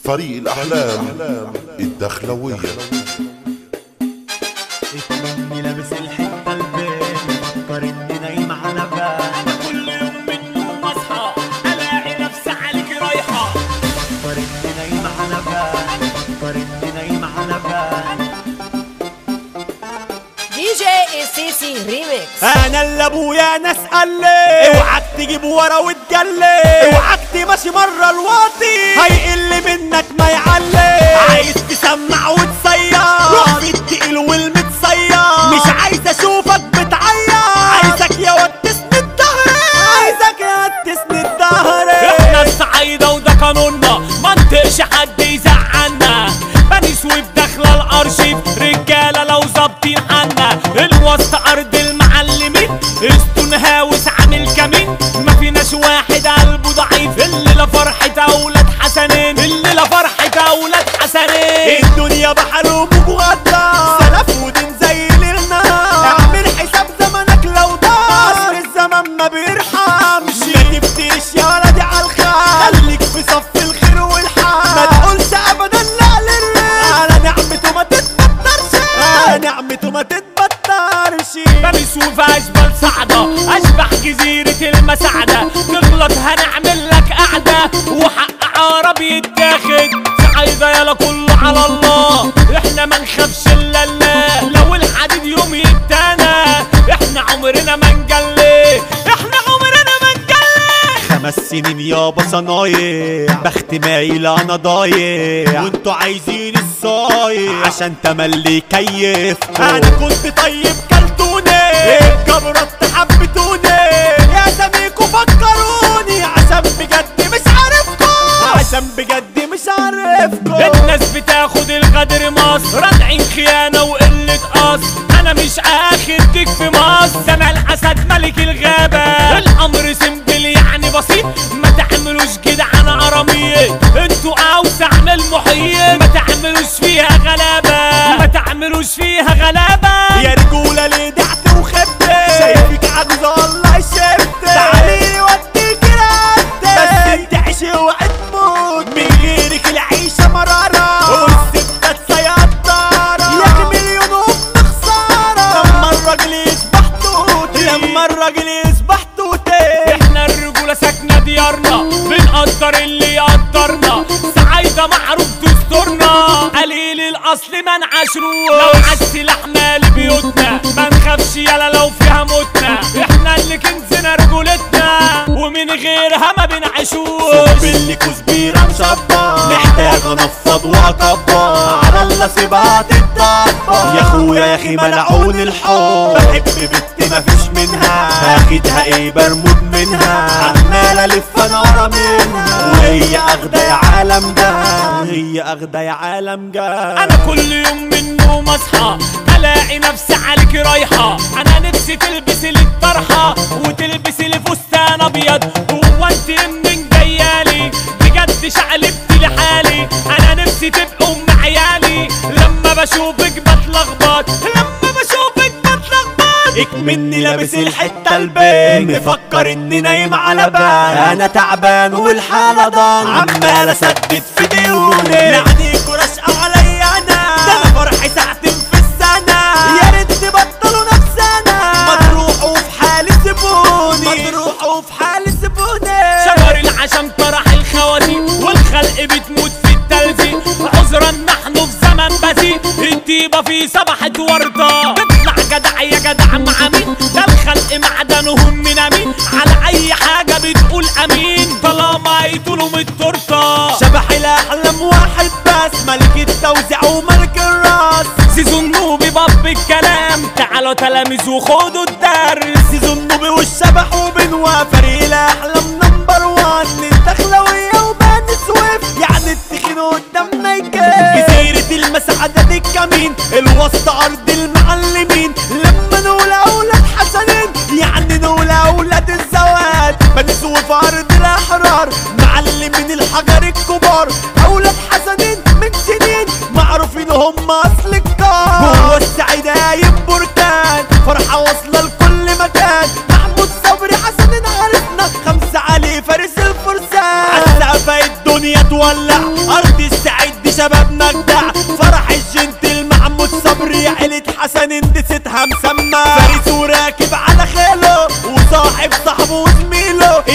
فريق الأحلام الدخلوية اتمني لابس الحته البين فكر اني نايم على بال كل يوم من النوم اصحى الاقي نفسي عليك رايحه فكر اني نايم على بال فكر اني نايم على بال دي جي سيسي ريميكس انا اللي ابويا ناس قال لي اوعك تجيب ورا وتجلي اوعك تمشي مره الواطي هيقل منك ما يعلي عايز تسمع وتصير روح في التقيل والمتصير مش عايز اشوفك بتعيط عايزك يا واد تسند ظهري عايزك يا واد تسند ظهري احنا الصعايده وده قانوننا ما نطقش حد يزعلنا بني سويف داخله الارشيف رجاله لو ظابطين عنا الوسط ارض المعلمين استون هاوس عامل كمين ما فيناش واحد قلبه ضعيف الليله فرحه اولاد حسنين الليله فرحه اولاد حسنين الدنيا بحر ومغطى سلف ودين زي ليلنا اعمل حساب زمنك لو ضاع اصل الزمن ما بيرحمش ما تفترش يا ولدي على الخير خليك في صف الخير والحق ما تقولش ابدا لا لله على نعمته ما تتبطرش على نعمته ما تتبطرش بني سويف اشبال صعدة اشبح جزيرة المساعدة تغلط هنعمل لك قعدة وحق عرب يتاخد صعيدة يلا كله على الله احنا ما نخافش الا الله لو الحديد يوم يدانا احنا عمرنا ما نجلي احنا عمرنا ما نجلي خمس سنين يابا صنايع بخت مايل انا ضايع وانتوا عايزين الصايع عشان تملي كيف انا كنت طيب كلتوني الجبرة حبتوني يا سميكوا فكروني عشان بجد مش عارفكم عشان بجد مش عارفكم الناس بتاخد الغدر مصر رادعين خيانة وقلة قصر أنا مش آخر ديك في مصر ده أنا الأسد ملك الغابة الأمر سمبل يعني بسيط ما تعملوش كده أنا قراميط انتوا أوسع من المحيط ما تعملوش فيها غلابة ما تعملوش فيها غلابة يا رجولة ليه دعت وخبت شايفك عجوزة والله شفت تعالي وديك رد بس انت عيش اوعى تموت من غيرك العيشة مرارة والستات سيطرة يا مليون ام خسارة لما الراجل يصبح توتي لما الراجل يصبح توتي احنا الرجولة ساكنة ديارنا بنقدر اللي يقدرنا سعايدة معروف دستورنا قليل الاصل ما نعاشروش لو عالسلاح مالي بيوتنا ما نخافش يلا لو فيها موتنا احنا اللي كنزنا رجولتنا ومن غيرها ما بنعيشوش باللي كزبيرة مشبر محتاج انفض واكبر على الله سيبها تتدبر يا اخويا يا اخي ملعون الحب بحب بنت مفيش منها هاخدها ايه برموت منها عمال الف انا ورا منها وهي اخدة يا عالم ده وهي اخدة يا عالم ده انا كل يوم من النوم اصحى الاقي نفسي عليك رايحه انا نفسي تلبسي لي الطرحه وتلبسي لي فستان ابيض هو انت منين جايالي بجد شقلبتي لحالي انا نفسي تبقى ام عيالي لما بشوفك بتلخبط لما بشوفك بتلخبط اكمني لابس الحتة البين مفكر اني نايم على بال انا تعبان والحالة ضان عمال اسدد في ديوني لعنيكوا رشقة عليا انا ده انا فرحي ساعتين في السنة يا ريت تبطلوا نفسنا ما تروحوا في حالي سيبوني ما تروحوا في حالي سيبوني شجر العشم طرح الخواتيم والخلق بتموت في التلفي عذرا نحن في زمن بذيء الطيبة في صبحة وردة تطلع جدع يا جدع مع مين ده الخلق معدنهم من امين على اي حاجة بتقول امين طالما يطولوا من التورتة شبح الاحلام واحد بس ملك التوزيع وملك الراس سيزون نوبي باب الكلام تعالوا تلاميذ وخدوا الدرس سيزون نوبي والشبح وبنوا فريق الاحلام نمبر وان الدخلوية وبان سويف يعني التخين قدامنا يكاد جزيرة المسعدة دي الكمين الوسط ارض المعلمين لما نقول اولاد حسنين يعني نقول اولاد الزواد بني سويف ارض الاحرار معلمين الحجر الكبار اولاد حسنين من سنين معروفين هم اصل الكار جوه السعيد قايم بركان فرحة واصلة لكل مكان محمود صبري حسن عرفنا خمسة علي فارس الفرسان عالسقفة الدنيا تولع ارض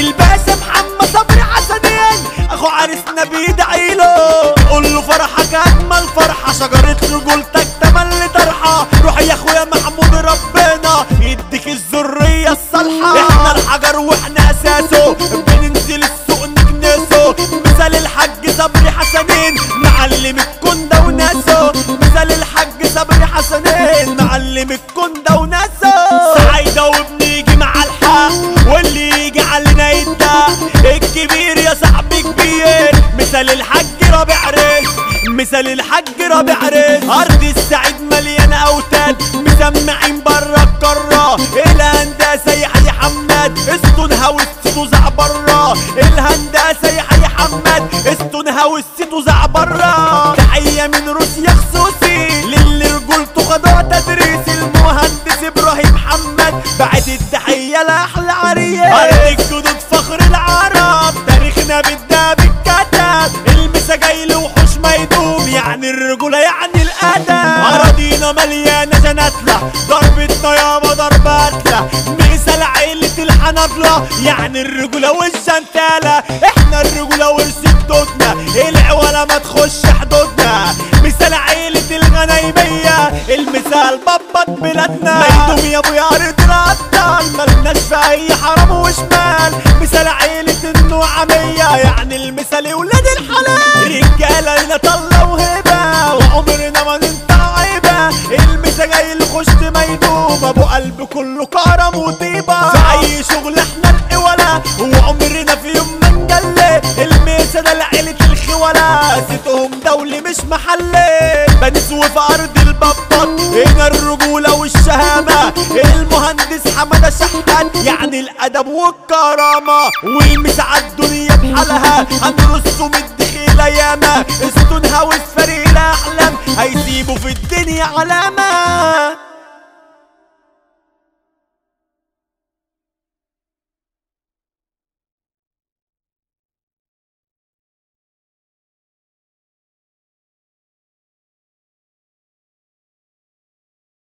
الباشا محمد صبري حسنين اخو عريسنا بيدعي له قول له فرحك اجمل فرحه شجره رجولتك تملي طرحه روح يا اخويا محمود ربنا يديك الذريه الصالحه احنا الحجر واحنا اساسه بننزل السوق نكنسه مثال الحاج صبري حسنين معلم الكنده وناسه مثال الحاج صبري حسنين معلم الكنده وناسه سعيده وبنيجي مع الحق واللي يجي علينا يدق الكبير يا صاحبي كبير مثال الحاج رابع ريس مثال الحاج رابع ريس ارض السعيد مليانه اوتاد مسمعين بره القاره الهندسه يحيى حماد استونها والسيتو زع بره الهندسه يحيى حماد استونها والسيتو زع بره تحيه من روسيا خصوصي للي رجولته خدوها تدريس المهندس ابراهيم حماد بعد التحيه لاحلى عريس ارض الجدود فخر العرب تاريخنا بالدهب اتكتب المسا جاي له وحوش ما يدوم يعني الرجوله يعني الادب اراضينا مليانه جناتله ضربتنا يابا ضرباتله مثال عيله الحنابله يعني الرجوله والجنتاله احنا الرجوله ورث جدودنا العوالة ما تخش حدودنا مثال عيلة الغنايمية المثال بابا بلادنا ميدوم يا ابو يا ارض الابطال ملناش في اي حرام وشمال مثال عيلة النعمية يعني المثال ولاد الحلال رجالة لنا طلة وهبة وعمرنا ما ننطع عيبة المسا جاي الخشت ميدوم ابو قلب كله كرم وطيبة في اي شغل احنا القولة وعمرنا في يوم ما نجلي الميسا ده لعيلة الخولة ستهم دولي مش محلي بنسوي في ارض البطات هنا الرجولة والشهامة المهندس حمادة شحات يعني الادب والكرامة والمسا الدنيا بحالها هنرسم الدخيلة ياما استون هاوس فريق الاحلام هيسيبوا في الدنيا علامة